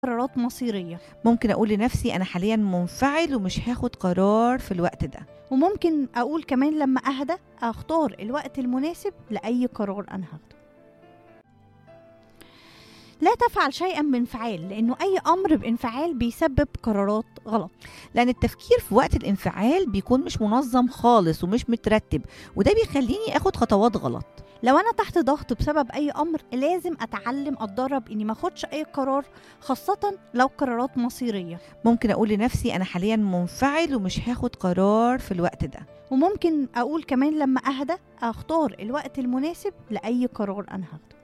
قرارات مصيرية ممكن أقول لنفسي أنا حاليا منفعل ومش هاخد قرار في الوقت ده وممكن أقول كمان لما أهدى أختار الوقت المناسب لأي قرار أنا هاخده لا تفعل شيئا بانفعال لأنه أي أمر بانفعال بيسبب قرارات غلط لأن التفكير في وقت الانفعال بيكون مش منظم خالص ومش مترتب وده بيخليني أخد خطوات غلط لو أنا تحت ضغط بسبب أي أمر لازم أتعلم أتدرب إني ما أخدش أي قرار خاصة لو قرارات مصيرية ممكن أقول لنفسي أنا حاليا منفعل ومش هاخد قرار في الوقت ده وممكن أقول كمان لما أهدى أختار الوقت المناسب لأي قرار أنا هاخده